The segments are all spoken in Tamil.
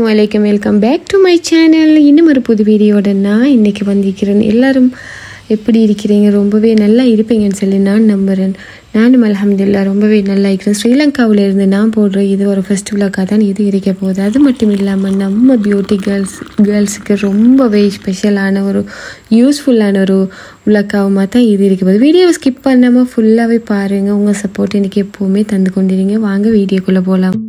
அலைக்கம் welcome back to my channel இன்னும் ஒரு புது வீடியோட நான் இன்னைக்கு வந்திருக்கிறேன் எல்லாரும் எப்படி இருக்கிறீங்க ரொம்பவே நல்லா இருப்பீங்கன்னு சொல்லி நான் நம்புகிறேன் நானும் அல்ஹம்துலில்லாஹ் ரொம்பவே நல்லா இருக்கிறேன் ஸ்ரீலங்காவில் இருந்து நான் போடுற இது ஒரு ஃபர்ஸ்ட் விளாக்காக தான் இது இருக்க போகுது அது மட்டும் இல்லாமல் நம்ம பியூட்டி கேர்ள்ஸ் கேர்ள்ஸுக்கு ரொம்பவே ஸ்பெஷலான ஒரு யூஸ்ஃபுல்லான ஒரு விளக்காகமாக தான் இது இருக்க போகுது வீடியோவை ஸ்கிப் பண்ணாமல் ஃபுல்லாகவே பாருங்கள் உங்கள் சப்போர்ட் எனக்கு எப்போவுமே தந்து கொண்டிருங்க வாங்க வீடியோக்குள்ளே போகலாம்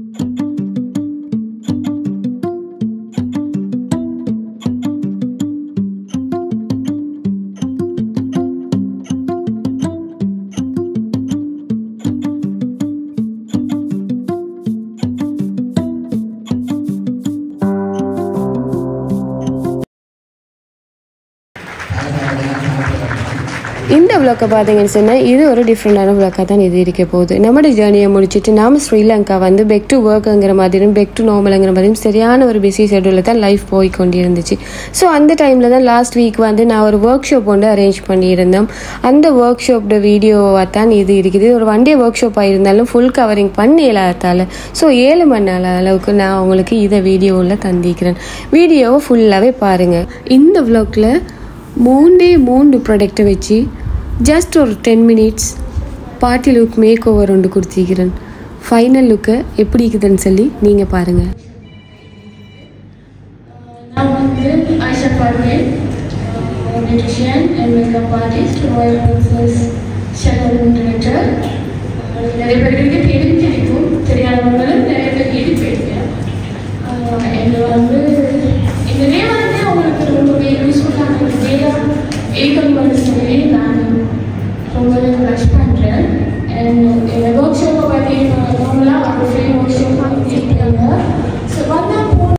இந்த விளக்கை பார்த்தீங்கன்னு சொன்னால் இது ஒரு டிஃப்ரெண்டான விளக்காக தான் இது இருக்க போகுது நம்மளோட ஜேர்னியை முடிச்சுட்டு நாம் ஸ்ரீலங்கா வந்து பெக் டு ஒர்க்குங்கிற மாதிரியும் பெக் டு நார்மலுங்கிற மாதிரியும் சரியான ஒரு பிஸி ஷெடியூலில் தான் லைஃப் போய் கொண்டு இருந்துச்சு ஸோ அந்த டைமில் தான் லாஸ்ட் வீக் வந்து நான் ஒரு ஒர்க் ஷாப் ஒன்று அரேஞ்ச் பண்ணியிருந்தேன் அந்த ஒர்க் ஷாப்போட வீடியோவாக தான் இது இருக்குது ஒரு ஒன் டே ஒர்க் ஷாப்பாக இருந்தாலும் ஃபுல் கவரிங் பண்ணி இல்லாதால ஸோ ஏழு மணி நேரம் அளவுக்கு நான் உங்களுக்கு இதை வீடியோவில் தந்திக்கிறேன் வீடியோவை ஃபுல்லாகவே பாருங்கள் இந்த விளாக்ல மூணே மூணு ப்ராடக்ட்டை வச்சு ஜஸ்ட் ஒரு ten minutes party look makeover ஒன்று கொடுத்திருக்கிறேன் ஃபைனல் லுக்கை எப்படி இருக்குதுன்னு சொல்லி நீங்கள் பாருங்கள் நான் வந்து Ayesha Parveen beautician and makeup artist royal princess ஷனல் டிரெக்டர் நிறைய பேருக்கு தெரிஞ்சிருக்கும் தெரியாதவங்களும் நிறைய பேர் கேட்டுப்பீங்க என்னை வந்து இந்த டே வந்து உங்களுக்கு ரொம்பவே யூஸ்ஃபுல்லான ஒரு டேயாக இருக்கணும்னு சொல்லி நான் ரொம்பவே ரஷ் பண்ணுறேன் அண்ட் என்னோட ஒர்க் ஷாப்பை பற்றி நார்மலாக ஒரு ஃப்ரீ ஒர்க் ஷாப் இருக்காங்க ஸோ வந்தால் போ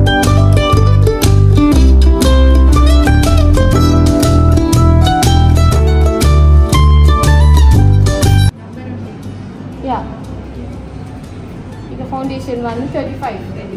யா இந்த ஃபவுண்டேஷன் வந்து தேர்ட்டி ஃபைவ்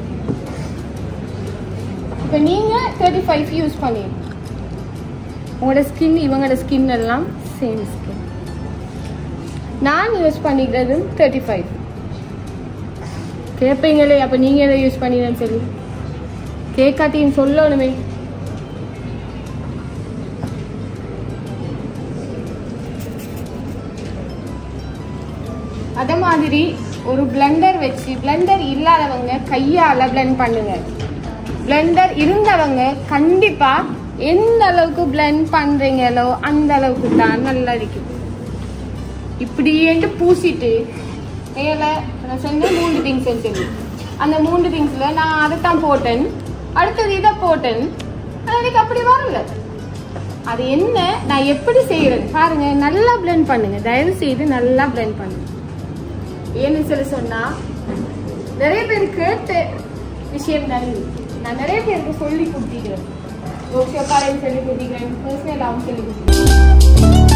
இப்போ நீங்கள் தேர்ட்டி ஃபைவ் யூஸ் பண்ணி உங்களோட ஸ்கின் இவங்களோட ஸ்கின் எல்லாம் சேம் ஸ்கின் நான் யூஸ் பண்ணிக்கிறது தேர்ட்டி ஃபைவ் கேட்பீங்களே அப்போ நீங்கள் எதை யூஸ் பண்ணிடுன்னு சொல்லி கேட்காட்டின்னு சொல்லணுமே அதே மாதிரி ஒரு பிளெண்டர் வச்சு பிளெண்டர் இல்லாதவங்க கையால பிளெண்ட் பண்ணுங்க பிளெண்டர் இருந்தவங்க கண்டிப்பா எந்த அளவுக்கு பிளெண்ட் பண்றீங்களோ அந்த அளவுக்கு தான் நல்லா இருக்கும் இப்படியேட்டு பூசிட்டு மேல நான் சொன்ன மூணு திங்ஸ் சொல்லி அந்த மூணு திங்ஸ்ல நான் அதைத்தான் போட்டேன் அடுத்தது இதை போட்டேன் ஆனா எனக்கு அப்படி வரல அது என்ன நான் எப்படி செய்யறேன் பாருங்க நல்லா பிளெண்ட் பண்ணுங்க தயவு செய்து நல்லா பிளெண்ட் பண்ணுங்க ஏன்னு சொல்லி சொன்னா நிறைய பேர் கேட்ட விஷயம் தான் இது. நான் நிறைய பேருக்கு சொல்லி கொடுத்திக்கிறேன் ஒர்க் ஷாப்பாரையும் சொல்லி கொடுத்திக்கிறேன் பர்சனலாகவும் சொல்லி கொடுத்திக்கிறேன்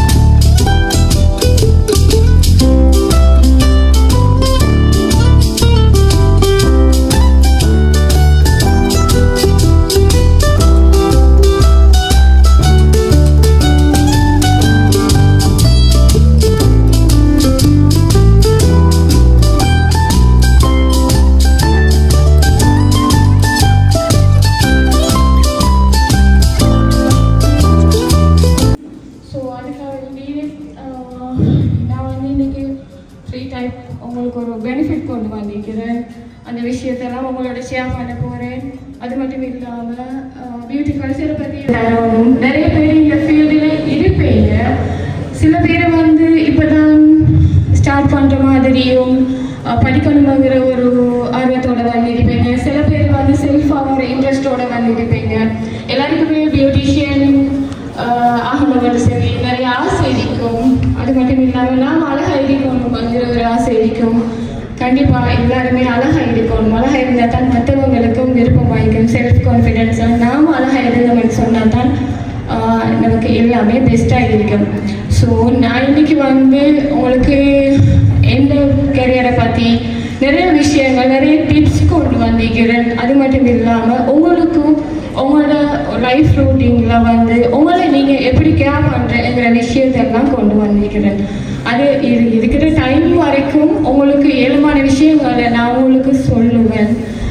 ஸோ அதுக்காக வேண்டி ஆஹ், நான் வந்து இன்னைக்கு ஃப்ரீ டைம் உங்களுக்கு ஒரு பெனிஃபிட் கொண்டு வந்திருக்கிறேன் அந்த விஷயத்தெல்லாம் உங்களோட ஷேர் பண்ண போகிறேன் அது மட்டும் இல்லாமல் பியூட்டி கல்ச்சரை பற்றி நிறைய பேர் இந்த ஃபீல்டில் இருப்பீங்க சில பேர் வந்து இப்போ தான் ஸ்டார்ட் பண்ணுற மாதிரியும் ஆஹ், படிக்கணுங்கிற ஒரு ஆர்வத்தோட வந்து இருப்பீங்க சில பேர் வந்து செல்ஃபாக ஒரு இன்ட்ரெஸ்டோட வந்து இருப்பீங்க எல்லாருக்குமே பியூட்டிஷியன் ஆகணும்னு சொல்லி நிறைய ஆசை இருக்கும் அது மட்டும் இல்லாமல் நாம் அழகா இருக்கணுங்கிற ஒரு ஆசை இருக்கும் கண்டிப்பா எல்லாருமே அழகா இருக்கணும் அழகா இருந்தால் தான் மற்றவங்களுக்கும் விருப்பம் வாய்க்கும் செல்ஃப் கான்ஃபிடென்ஸ் நாம் அழகா இருந்தோம்னு சொன்னால் தான் ஆஹ், நமக்கு எல்லாமே பெஸ்ட்டாக இருக்கும் ஸோ நான் இன்னைக்கு வந்து உங்களுக்கு எந்த கெரியரை பற்றி நிறைய விஷயங்கள் நிறைய டிப்ஸ் கொண்டு வந்திருக்கிறேன் அது மட்டும் இல்லாமல் உங்களுக்கும் உங்களோட லைஃப் ரூட்டீனில் வந்து உங்களை நீங்கள் எப்படி கேர் பண்ணுறங்கிற விஷயத்தெல்லாம் கொண்டு வந்திருக்கிறேன் அது இது இருக்கிற டைம் வரைக்கும் உங்களுக்கு ஏழுமான விஷயங்களை நான் உங்களுக்கு சொல்லுவேன்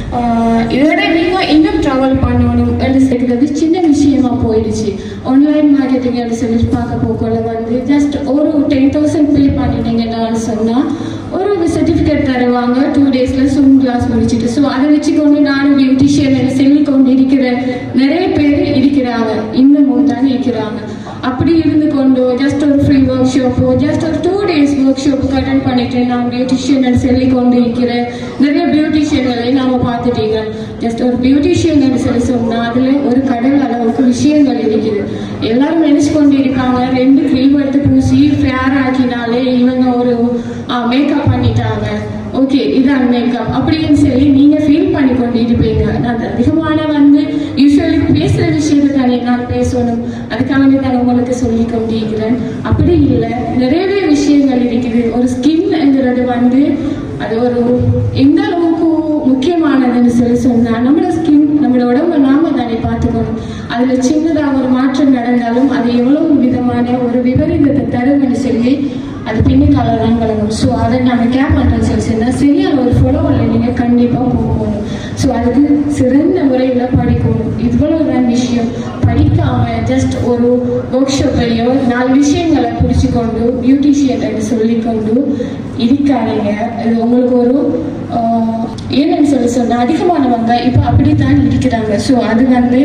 இதோட நீங்கள் இன்னும் ட்ராவல் பண்ணணும் என்று சொல்கிறது சின்ன விஷயமா போயிடுச்சு ஆன்லைன் மார்க்கெட்டிங் சொல்லி பார்க்க போக்குள்ள வந்து ஜஸ்ட் ஒரு டென் தௌசண்ட் பே பண்ணிட்டீங்கன்னு சொன்னால் ஒரு சர்டிஃபிகேட் தருவாங்க டூ டேஸில் சூம் கிளாஸ் முடிச்சுட்டு ஸோ அதை வச்சுக்கொண்டு நானும் பியூட்டிஷியன் சொல்லி கொண்டு இருக்கிற நிறைய பேர் இருக்கிறாங்க இன்னமும் தான் இருக்கிறாங்க அப்படி இருந்து கொண்டு ஜஸ்ட் ஒரு ஃப்ரீ ஒர்க் ஷாப்போ ஜஸ்ட் ஒரு டூ டேஸ் ஒர்க் ஷாப்புக்கு அட்டன் பண்ணிட்டு நான் பியூட்டிஷியன் சொல்லி கொண்டு இருக்கிறேன் நிறைய பியூட்டிஷியன்களை நாம பார்த்துட்டீங்க ஜஸ்ட் ஒரு பியூட்டிஷியன் சொல்லி சொன்னா அதுல ஒரு கடல் அளவுக்கு விஷயங்கள் இருக்குது எல்லாரும் நினைச்சு கொண்டு இருக்காங்க ரெண்டு க்ரீம் எடுத்து பூசி ஃபேர் ஆக்கினாலே இவங்க ஒரு மேக்கப் பண்ணிட்டாங்க ஓகே இதான் மேக்கப் அப்படின்னு சொல்லி நீங்க ஃபீல் பண்ணி கொண்டு இருப்பீங்க நான் அதிகமான வந்து யூஸ்வலி பேசுற விஷயத்தை தானே நான் பேசணும் அதுக்காக நான் உங்களுக்கு சொல்லி கொண்டிருக்கிறேன் அப்படி இல்லை நிறையவே விஷயங்கள் இருக்குது ஒரு ஸ்கின்ங்கிறது வந்து அது ஒரு எந்த அளவுக்கு முக்கியமானதுன்னு சொல்லி சொன்னா நம்மளோட ஸ்கின் நம்மளோட உடம்ப நாம தானே பார்த்துக்கணும் அதுல சின்னதாக ஒரு மாற்றம் நடந்தாலும் அது எவ்வளவு விதமான ஒரு விபரீதத்தை தரும்னு சொல்லி அது பின்னிக்கால தான் வழங்கும் ஸோ அதை நம்ம கேப் பண்ணுறோம் சொல்லி சொன்னால் சரியான ஒரு ஃபாலோவில் நீங்கள் கண்டிப்பாக போகணும் ஸோ அதுக்கு சிறந்த முறையில் படிக்கணும் இவ்வளவு தான் விஷயம் படிக்காம ஜஸ்ட் ஒரு ஒர்க் ஷாப்லையோ நாலு விஷயங்களை பிடிச்சிக்கொண்டு பியூட்டிஷியன் சொல்லிக்கொண்டு இருக்காதீங்க இது உங்களுக்கு ஒரு ஆஹ், ஏன்னு சொல்லி சொன்னா அதிகமானவங்க இப்போ அப்படித்தான் இருக்கிறாங்க ஸோ அது வந்து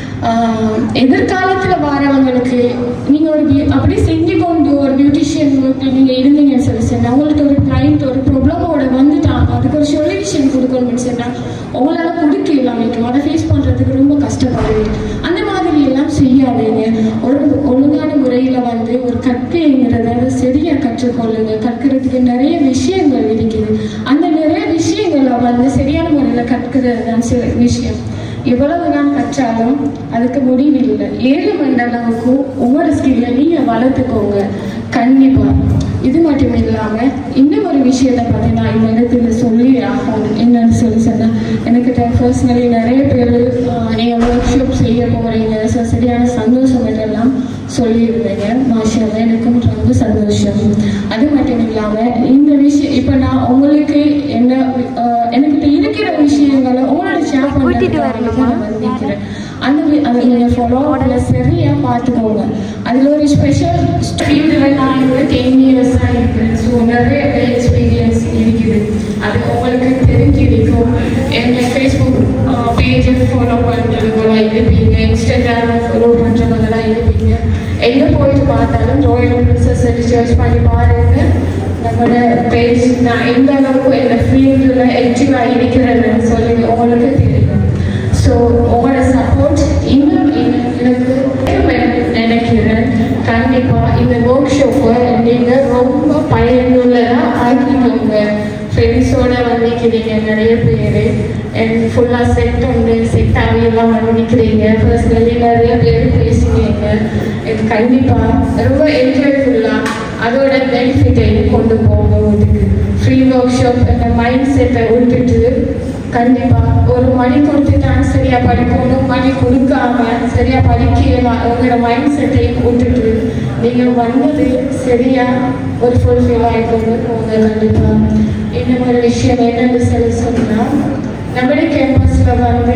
ஆஹ், எதிர்காலத்துல வரவங்களுக்கு நீங்க ஒரு beau- அப்படி செஞ்சு கொண்டு ஒரு பியூட்டிஷியன் நீங்க இருந்தீங்கன்னு சொல்லி சொன்னா உங்களுக்கு ஒரு கிளைண்ட் ஒரு ப்ராப்ளமோட வந்துட்டாங்க அதுக்கு ஒரு சொல்யூஷன் கொடுக்கணும்னு சொன்னா உங்களால கொடுக்க இல்லாம இருக்கும் அதை ஃபேஸ் பண்றதுக்கு ரொம்ப கஷ்டப்படுவீங்க அந்த மாதிரி எல்லாம் செய்யாதீங்க ஒரு ஒழுங்கான முறையில வந்து ஒரு கற்கைங்கிறத அதை சரியா கற்றுக்கொள்ளுங்க கற்கிறதுக்கு நிறைய விஷயங்கள் இருக்குது அந்த நிறைய விஷயங்களை வந்து சரியான முறையில கற்கிறது தான் சில விஷயம் எவ்வளவு நான் கற்றாலும் அதுக்கு முடிவில்லை ஏழு மணி அளவுக்கு உங்களோட ஸ்கில்ல நீங்க வளர்த்துக்கோங்க கண்டிப்பா இது மட்டும் இல்லாம இன்னும் ஒரு விஷயத்தை பத்தி நான் இந்த இடத்துல சொல்லி ஆகணும் என்னன்னு சொல்லி சொன்னா எனக்கு பர்சனலி நிறைய பேர் நீங்க ஒர்க் ஷாப் செய்ய போறீங்க ஸோ சரியான சந்தோஷம் இதெல்லாம் சொல்லியிருந்தீங்க மாஷா எனக்கும் ரொம்ப சந்தோஷம் அது மட்டும் இல்லாம இந்த விஷயம் இப்ப நான் உங்களுக்கு என்ன ஆஹ், என்கிட்ட இருக்கிற விஷயங்களை உங்களோட ஷேர் பண்ணுறதுக்காக நான் வந்திருக்கிறேன் அந்த வி- அதை நீங்க ஃபாலோ பண்ணல சரியா பார்த்துக்கோங்க அதுல ஒரு ஸ்பெஷல் ஃபீல்டில் நான் ஒரு டென் இயர்ஸாக இருக்கிறேன் ஸோ நிறைய எக்ஸ்பீரியன்ஸ் இருக்குது அது உங்களுக்கு தெரிஞ்சிருக்கும் எங்கள் ஃபேஸ்புக் பேஜை ஃபாலோ பண்ணுறவங்களா இருப்பீங்க இன்ஸ்டாகிராம் ஃபாலோ பண்ணுறவங்களா இருப்பீங்க எங்கே போயிட்டு பார்த்தாலும் ராயல் பிரின்சஸ் சர்ச் பண்ணி பாருங்க நம்மளோட பேஜ் நான் எந்த அளவுக்கு இந்த ஃபீல்டில் ஆக்டிவாக இருக்கிறேன்னு சொல்லி உங்களுக்கு தெரியும் ஸோ உங்களோட சப்போர்ட் இன்னும் இன்னும் எனக்கு தேவைன்னு நினைக்கிறேன் கண்டிப்பாக இந்த ஒர்க் ஷாப்பை நீங்கள் ரொம்ப பயனுள்ளதாக ஆக்கிக்கோங்க ஃப்ரெண்ட்ஸோட வந்திக்கிறீங்க நிறைய பேர் அண்ட் ஃபுல்லாக செட் உண்டு செட் ஆகி எல்லாம் வந்திக்கிறீங்க பர்சனலி நிறைய பேர் பேசுவீங்க இது கண்டிப்பாக ரொம்ப என்ஜாய்ஃபுல்லாக அதோட பெனிஃபிட்டையும் கொண்டு போகும் இதுக்கு ஃப்ரீ ஒர்க் ஷாப் அந்த மைண்ட் செட்டை விட்டுட்டு கண்டிப்பா ஒரு மணி கொடுத்துட்டான் சரியா படிக்கணும் மணி கொடுக்காம சரியா படிக்கலாம் உங்களோட மைண்ட் செட்டையும் விட்டுட்டு நீங்க வந்தது சரியா ஒரு ஃபுல்ஃபில் ஆகிக்கொண்டு போங்க கண்டிப்பா இன்னும் ஒரு விஷயம் என்னன்னு சொல்லி சொன்னா நம்மளுடைய கேம்பஸ்ல வந்து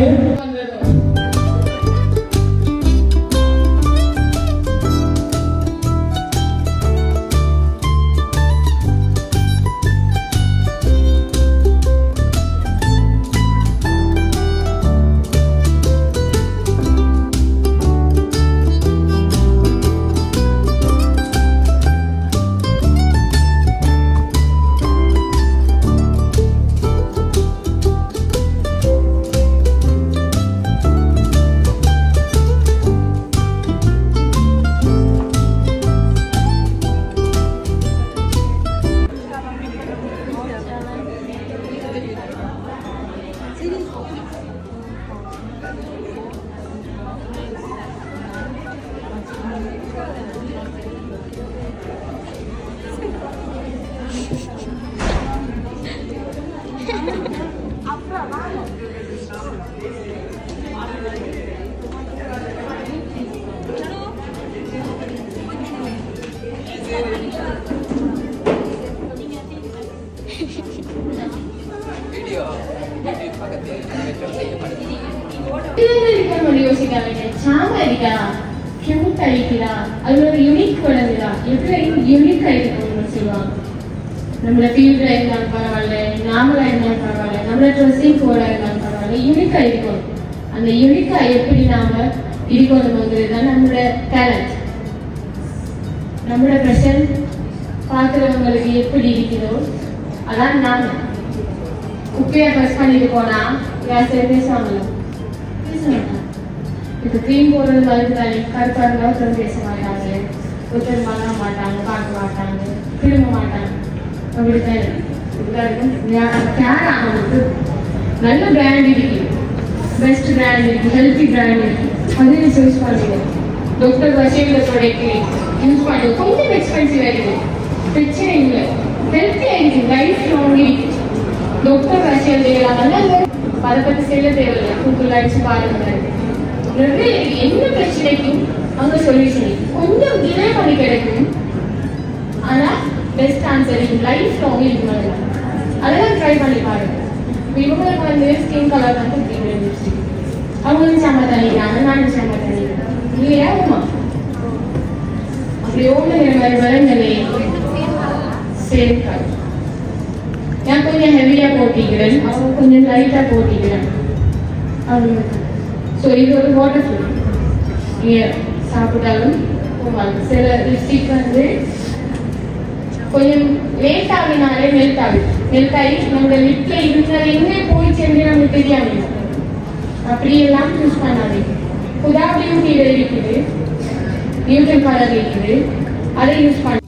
இதுல இருக்கணும் யோசிக்காதீங்க சாம இருக்கா கியூட் அடிக்கிறா அது ஒரு யூனிக் குழந்தைதா எப்படி யூனிக் அடிக்கணும்னு சொல்லுவாங்க நம்மள ஃபீல்ட்ல இருந்தாலும் பரவாயில்ல நாமளா இருந்தாலும் பரவாயில்ல நம்மள ட்ரெஸ்ஸிங் கோடா இருந்தாலும் பரவாயில்ல யூனிக்கா இருக்கணும் அந்த யூனிக்கா எப்படி நாம இருக்கணுங்கிறது தான் நம்மளோட டேலண்ட் நம்மளோட பிரசன்ட் பார்க்குறவங்களுக்கு எப்படி இருக்குதோ அதான் நாம குப்பையை ப்ரெஸ் பண்ணிட்டு போனா யார் சரி பேசுவாங்களோ பேச மாட்டாங்க இப்போ க்ரீம் போடுறது மாதிரி தானே கருப்பா இருந்தால் ஒருத்தர் பேச மாட்டாங்க ஒருத்தர் வாங்க மாட்டாங்க பார்க்க மாட்டாங்க திரும்ப மாட்டாங்க அப்படித்தானே இப்படிதான் இருக்கும் கேர் ஆனவங்களுக்கு நல்ல பிராண்ட் இருக்கு பெஸ்ட் பிராண்ட் இருக்கு ஹெல்த்தி பிராண்ட் இருக்கு அது யூஸ் பண்ணுங்க டாக்டர் வசீல ப்ராடக்ட் யூஸ் பண்ணுங்க கொஞ்சம் எக்ஸ்பென்சிவ் ஆயிருக்கு பிரச்சனை இல்லை ஹெல்த்தி ஆயிருக்கு லைஃப் லாங் இருக்கு டாக்டர் வசீல் தேவையில்லாம அதை பத்தி செய்ய தேவையில்லை கூகுள் அடிச்சு பாருங்க நிறைய இருக்கு. எந்த பிரச்சனைக்கும் அங்க சொல்யூஷன் கொஞ்சம் டிலே பண்ணி கிடைக்கும் ஆனா best answer in life long இருக்கு அதெல்லாம் ட்ரை பண்ணி பாருங்க இப்ப இவங்களுக்கு வந்து ஸ்கின் கலர் வந்து green இருந்துச்சு அவங்களும் செம்ம தண்ணிக்கிறாங்க நானும் செம்ம தண்ணிக்கிறேன் இல்லையா உமா அப்படி ஓடுகிற மாதிரி வரங்களே சேம் கலர் நான் கொஞ்சம் ஹெவியா போட்டிக்கிறேன் அவங்க கொஞ்சம் லைட்டா போட்டிக்கிறேன் அவ்வளவுதான் ஸோ இது ஒரு வாட்டர் ஃபுல் நீங்கள் சாப்பிட்டாலும் போவாங்க சில லிப்ஸ்டிக் வந்து கொஞ்சம் லேட் ஆகினாலே மெல்ட் ஆகுது மெல்ட் ஆகி நம்மளோட லிப்ல இருந்தது எங்கே போய் சேர்ந்து நமக்கு தெரியாம இருக்கும். அப்படியெல்லாம் யூஸ் பண்ணாதீங்க புதா பியூட்டியில இருக்குது நியூட்ரல் கலர் இருக்குது அதை யூஸ் பண்ண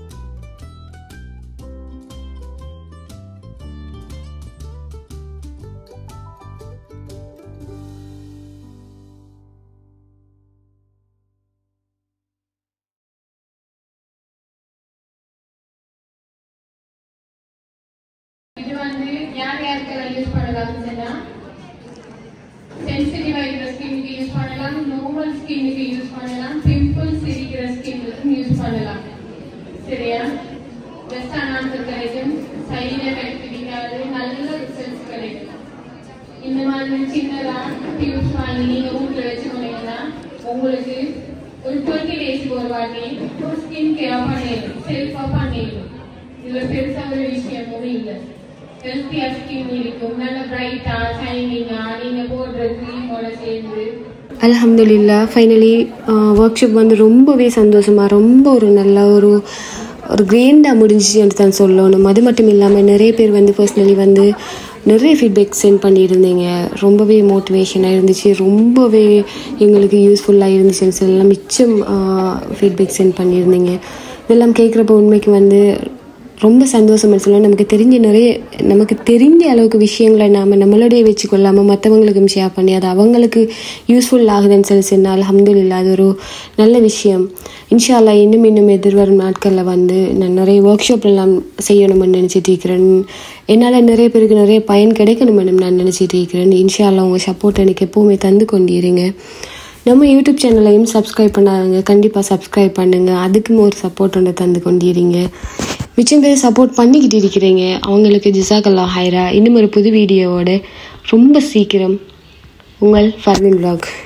இது வந்து யார் யாருக்கெல்லாம் யூஸ் பண்ணலாம்னு சொன்னா சென்சிட்டிவா இருக்கிற ஸ்கின்னுக்கு யூஸ் பண்ணலாம் நார்மல் ஸ்கின்னுக்கு யூஸ் பண்ணலாம் பிம்பிள்ஸ் இருக்கிற ஸ்கின்னுக்கு யூஸ் பண்ணலாம் சரியா பெஸ்டான ஆன்சர் கிடைக்கும் சைடு எஃபெக்ட் இருக்காது நல்ல ரிசல்ட்ஸ் கிடைக்கும் இந்த மாதிரி சின்னதா டியூப்ஸ் வாங்கி நீங்க வீட்டுல வச்சுக்கோனீங்கன்னா உங்களுக்கு ஒரு டுவெண்ட்டி டேஸ்க்கு ஒரு வாட்டி ஒரு ஸ்கின் கேர் பண்ணிடணும் செல்ஃபா பண்ணிடணும் இதுல பெருசா ஒரு விஷயமும் இல்லை ஹெல்த்தியா ஸ்கின் இருக்கும் நல்ல பிரைட்டா ஷைனிங்கா நீங்க போடுற க்ரீமோட சேர்ந்து அல்ஹம்துலில்லா ஃபைனலி ஒர்க் ஷாப் வந்து ரொம்பவே சந்தோஷமாக ரொம்ப ஒரு நல்ல ஒரு ஒரு கிரேண்டாக முடிஞ்சிச்சுன்னு தான் சொல்லணும் அது மட்டும் இல்லாமல் நிறைய பேர் வந்து பர்சனலி வந்து நிறைய ஃபீட்பேக் சென்ட் பண்ணியிருந்தீங்க ரொம்பவே மோட்டிவேஷனாக இருந்துச்சு ரொம்பவே எங்களுக்கு யூஸ்ஃபுல்லாக இருந்துச்சுன்னு சொல்லலாம் மிச்சம் ஃபீட்பேக் சென்ட் பண்ணியிருந்தீங்க இதெல்லாம் கேட்குறப்ப உண்மைக்கு வந்து ரொம்ப சந்தோஷமா சொல்லலாம் நமக்கு தெரிஞ்ச நிறைய நமக்கு தெரிஞ்ச அளவுக்கு விஷயங்களை நாம் நம்மளோடய வச்சுக்கொள்ளாமல் மற்றவங்களுக்கும் ஷேர் பண்ணி அது அவங்களுக்கு யூஸ்ஃபுல் ஆகுதுன்னு சொல்லி சொன்னால் அல்ஹம்துலில்லாஹ் அது ஒரு நல்ல விஷயம் இன்ஷா அல்லாஹ் இன்னும் இன்னும் எதிர்வரும் நாட்களில் வந்து நான் நிறைய ஒர்க் ஷாப் எல்லாம் செய்யணும்னு நினச்சிட்டு இருக்கிறேன் என்னால் நிறைய பேருக்கு நிறைய பயன் கிடைக்கணும்னு நான் நினச்சிட்டு இருக்கிறேன் இன்ஷா அல்லாஹ் உங்கள் சப்போர்ட் எனக்கு எப்போவுமே தந்து கொண்டிருங்க நம்ம யூடியூப் சேனலையும் சப்ஸ்கிரைப் பண்ணாதுங்க கண்டிப்பாக சப்ஸ்கிரைப் பண்ணுங்கள் அதுக்கும் ஒரு சப்போர்ட் ஒன்று தந்து கொண்டிருங்க மிச்சம் பேர் சப்போர்ட் பண்ணிக்கிட்டு இருக்கிறீங்க அவங்களுக்கு ஜிசாக்கல்லா ஹைரா இன்னும் ஒரு புது வீடியோவோட ரொம்ப சீக்கிரம் உங்கள் ஃபர்வின் vlog